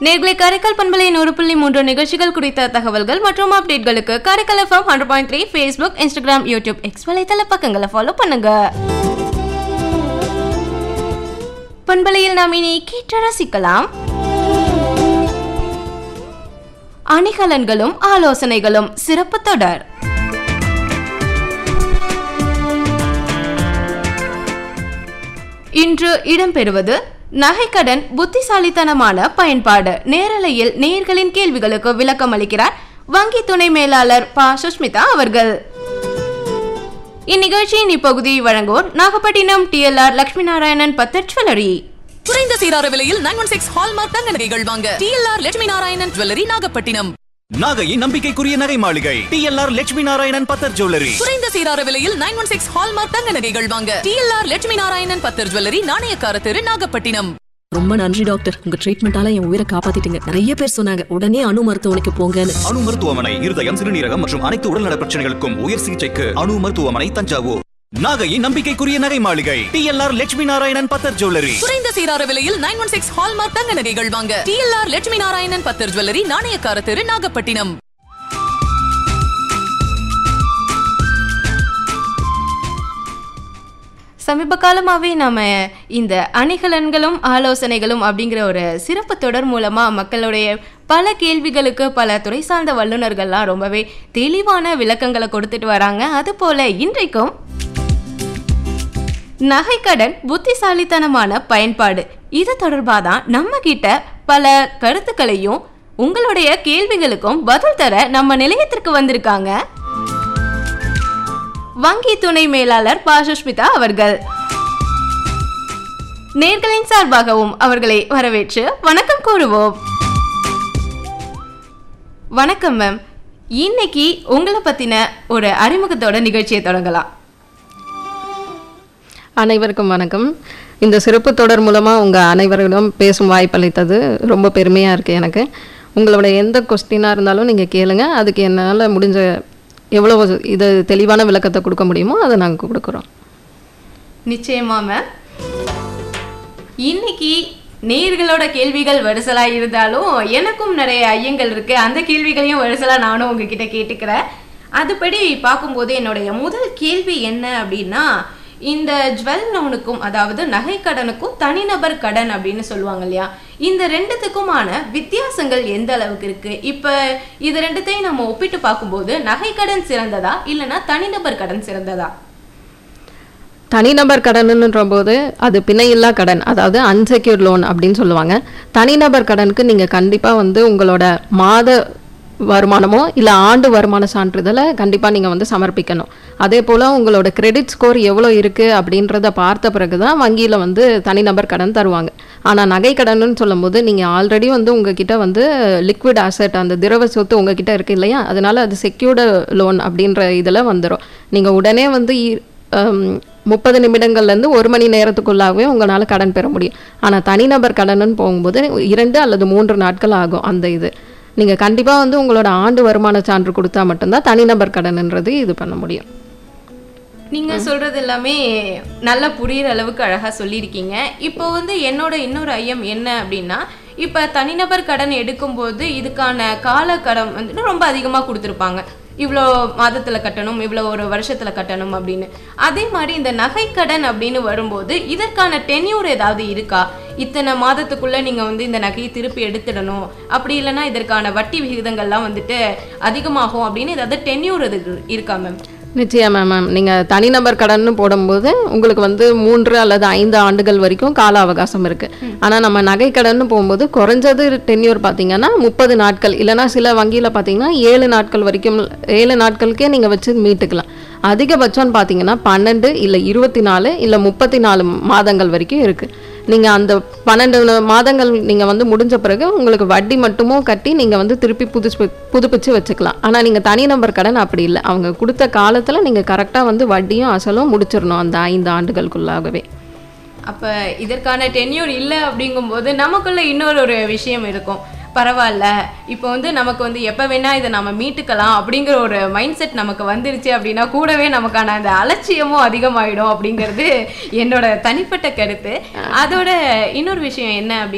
நேர்களை காரைக்கால் பண்பலையின் ஒரு புள்ளி மூன்று நிகழ்ச்சிகள் குறித்த தகவல்கள் மற்றும் அப்டேட்களுக்கு Karaikal FM hundred point three Facebook Instagram YouTube X வலைத்தள பக்கங்களை ஃபாலோ பண்ணுங்க பண்பலையில் நாம் இனி கேட்டு ரசிக்கலாம் அணிகலன்களும் ஆலோசனைகளும் சிறப்பு தொடர் இன்று இடம்பெறுவது நகைக்கடன் புத்திசாலித்தனமான பயன்பாடு நேரலையில் நேயர்களின் கேள்விகளுக்கு விளக்கம் அளிக்கிறார் வங்கி துணை மேலாளர் ப சுஷ்மிதா அவர்கள் இந்நிகழ்ச்சியின் இப்பகுதியை வழங்குவோர் நாகப்பட்டினம் டிஎல்ஆர் லட்சுமி நாராயணன் பத்தர் ஜுவல்லரி குறைந்த சீரார விலையில் நைன் ஒன் சிக்ஸ் ஹால்மார்க் தங்க நகைகள் வாங்க டிஎல்ஆர் லட்சுமி நாராயணன் ஜுவல்லரி நாகப்பட்டினம் நாகையின் நம்பிக்கைக்குரிய நகை மாளிகை டிஎல்ஆர் லட்சுமி நாராயணன் பத்தர் ஜுவல்லரி குறைந்த சீரார விலையில் நைன் ஒன் சிக்ஸ் ஹால்மார்க் தங்க நகைகள் வாங்க டிஎல்ஆர் லட்சுமி நாராயணன் பத்தர் ஜுவல்லரி நாணயக்கார தெரு நாகப்பட்டினம் ரொம்ப நன்றி டாக்டர் உங்க ட்ரீட்மெண்டால என் உயிரை காப்பாத்திட்டீங்க நிறைய பேர் சொன்னாங்க உடனே அணு மருத்துவமனைக்கு போங்கன்னு அணு மருத்துவமனை இருதயம் சிறுநீரகம் மற்றும் அனைத்து உடல்நல பிரச்சனைகளுக்கும் உயர் சிகிச்சைக்கு அணு மருத்துவமனை தஞ்சாவூர் நாகையின் நம்பிக்கைக்குரிய நகை மாளிகை டிஎல்ஆர் லட்சுமி நாராயணன் பத்தர் ஜுவல்லரி குறைந்த சீரார விலையில் நைன் ஒன் சிக்ஸ் ஹால்மார்க் தங்க நகைகள் வாங்க டிஎல்ஆர் லட்சுமி நாராயணன் பத்தர் ஜுவல்லரி நாணயக்கார தெரு நாகப்பட்டினம் சமீப காலமாகவே நாம இந்த அணிகலன்களும் ஆலோசனைகளும் அப்படிங்கிற ஒரு சிறப்பு தொடர் மூலமா மக்களுடைய பல கேள்விகளுக்கு பல துறை சார்ந்த வல்லுநர்கள்லாம் ரொம்பவே தெளிவான விளக்கங்களை கொடுத்துட்டு வராங்க அதுபோல இன்றைக்கும் நகைக்கடன் புத்திசாலித்தனமான பயன்பாடு இது தொடர்பாக தான் நம்ம கிட்ட பல கருத்துக்களையும் உங்களுடைய கேள்விகளுக்கும் பதில் தர நம்ம நிலையத்திற்கு வந்திருக்காங்க வங்கி துணை மேலாளர் பா சுஷ்மிதா அவர்கள் நேர்களின் சார்பாகவும் அவர்களை வரவேற்று வணக்கம் கூறுவோம் வணக்கம் மேம் இன்னைக்கு உங்களை பத்தின ஒரு அறிமுகத்தோட நிகழ்ச்சியை தொடங்கலாம் அனைவருக்கும் வணக்கம் இந்த சிறப்பு தொடர் மூலமாக உங்கள் அனைவரிடம் பேசும் வாய்ப்பளித்தது ரொம்ப பெருமையாக இருக்குது எனக்கு உங்களோட எந்த கொஸ்டினாக இருந்தாலும் நீங்கள் கேளுங்க அதுக்கு என்னால் முடிஞ்ச எவ்வளோ இது தெளிவான விளக்கத்தை கொடுக்க முடியுமோ அதை நாங்கள் கொடுக்குறோம் நிச்சயமா மேம் இன்னைக்கு நேயர்களோட கேள்விகள் வரிசலா இருந்தாலும் எனக்கும் நிறைய ஐயங்கள் இருக்கு அந்த கேள்விகளையும் வரிசலா நானும் உங்ககிட்ட கேட்டுக்கிறேன் அதுபடி பார்க்கும்போது என்னுடைய முதல் கேள்வி என்ன அப்படின்னா இந்த ஜுவல் லோனுக்கும் அதாவது நகை கடனுக்கும் தனிநபர் கடன் அப்படின்னு சொல்லுவாங்க இல்லையா இந்த ரெண்டுத்துக்குமான வித்தியாசங்கள் எந்த அளவுக்கு இருக்கு இப்ப இது ரெண்டுத்தையும் நம்ம ஒப்பிட்டு பார்க்கும்போது நகை கடன் சிறந்ததா இல்லைன்னா தனிநபர் கடன் சிறந்ததா தனிநபர் கடனுன்ற போது அது பிணையில்லா கடன் அதாவது அன்செக்யூர்ட் லோன் அப்படின்னு சொல்லுவாங்க தனிநபர் கடனுக்கு நீங்கள் கண்டிப்பாக வந்து உங்களோட மாத வருமானமோ இல்லை ஆண்டு வருமான சான்றிதழை கண்டிப்பாக நீங்கள் வந்து சமர்ப்பிக்கணும் அதே போல் உங்களோட கிரெடிட் ஸ்கோர் எவ்வளோ இருக்குது அப்படின்றத பார்த்த பிறகு தான் வங்கியில் வந்து தனிநபர் கடன் தருவாங்க ஆனால் நகை கடன்னு சொல்லும்போது நீங்கள் ஆல்ரெடி வந்து உங்ககிட்ட வந்து லிக்விட் அசெட் அந்த திரவ சொத்து உங்ககிட்ட இருக்கு இல்லையா அதனால அது செக்யூர்டு லோன் அப்படின்ற இதில் வந்துடும் நீங்கள் உடனே வந்து இ- ஹம், முப்பது நிமிடங்கள்லேருந்து ஒரு மணி நேரத்துக்குள்ளாகவே உங்களால் கடன் பெற முடியும் ஆனால் தனிநபர் கடனுன்னு போகும்போது இரண்டு அல்லது மூன்று நாட்கள் ஆகும் அந்த இது நீங்கள் கண்டிப்பாக வந்து உங்களோட ஆண்டு வருமான சான்று கொடுத்தா மட்டும்தான் தனிநபர் கடனுன்றது இது பண்ண முடியும் நீங்க சொல்றது எல்லாமே நல்லா புரியுற அளவுக்கு அழகா சொல்லியிருக்கீங்க இப்போ வந்து என்னோட இன்னொரு ஐயம் என்ன அப்படின்னா இப்ப தனிநபர் கடன் எடுக்கும்போது இதுக்கான கால கடன் வந்துட்டு ரொம்ப அதிகமா கொடுத்துருப்பாங்க இவ்வளோ மாதத்துல கட்டணும் இவ்வளோ ஒரு வருஷத்துல கட்டணும் அப்படின்னு அதே மாதிரி இந்த நகை கடன் அப்படின்னு வரும்போது இதற்கான டென்யூர் ஏதாவது இருக்கா இத்தனை மாதத்துக்குள்ள நீங்க வந்து இந்த நகையை திருப்பி எடுத்துடணும் அப்படி இல்லைன்னா இதற்கான வட்டி விகிதங்கள்லாம் வந்துட்டு அதிகமாகும் அப்படின்னு ஏதாவது டென்யூர் இதுக்கு இருக்கா மேம் நிச்சயமா மேம் நீங்கள் தனிநபர் கடன்னு போடும்போது உங்களுக்கு வந்து மூன்று அல்லது ஐந்து ஆண்டுகள் வரைக்கும் கால அவகாசம் இருக்குது ஆனால் நம்ம நகை கடன்னு போகும்போது குறைஞ்சது டென்யூர் பார்த்தீங்கன்னா முப்பது நாட்கள் இல்லைன்னா சில வங்கியில் பார்த்தீங்கன்னா ஏழு நாட்கள் வரைக்கும் ஏழு நாட்களுக்கே நீங்கள் வச்சு மீட்டுக்கலாம் அதிகபட்சம்னு பார்த்தீங்கன்னா பன்னெண்டு இல்லை இருபத்தி நாலு இல்லை முப்பத்தி நாலு மாதங்கள் வரைக்கும் இருக்குது நீங்கள் அந்த பன்னெண்டு மாதங்கள் நீங்கள் வந்து முடிஞ்ச பிறகு உங்களுக்கு வட்டி மட்டுமும் கட்டி நீங்கள் வந்து திருப்பி புதுசு புதுப்பிச்சு வச்சுக்கலாம் ஆனால் நீங்கள் தனிநபர் கடன் அப்படி இல்லை அவங்க கொடுத்த காலத்தில் நீங்கள் கரெக்டாக வந்து வட்டியும் அசலும் முடிச்சிடணும் அந்த ஐந்து ஆண்டுகளுக்குள்ளாகவே அப்ப இதற்கான டென்யூர் இல்லை அப்படிங்கும்போது நமக்குள்ள இன்னொரு ஒரு விஷயம் இருக்கும் பரவாயில்ல இப்போ வந்து நமக்கு வந்து எப்போ வேணா இதை நம்ம மீட்டுக்கலாம் அப்படிங்கிற ஒரு மைண்ட் செட் நமக்கு வந்துருச்சு அப்படின்னா கூடவே நமக்கான அந்த அலட்சியமும் அதிகமாயிடும் அப்படிங்கிறது என்னோட தனிப்பட்ட கருத்து அதோட இன்னொரு விஷயம் என்ன அப்படின்னா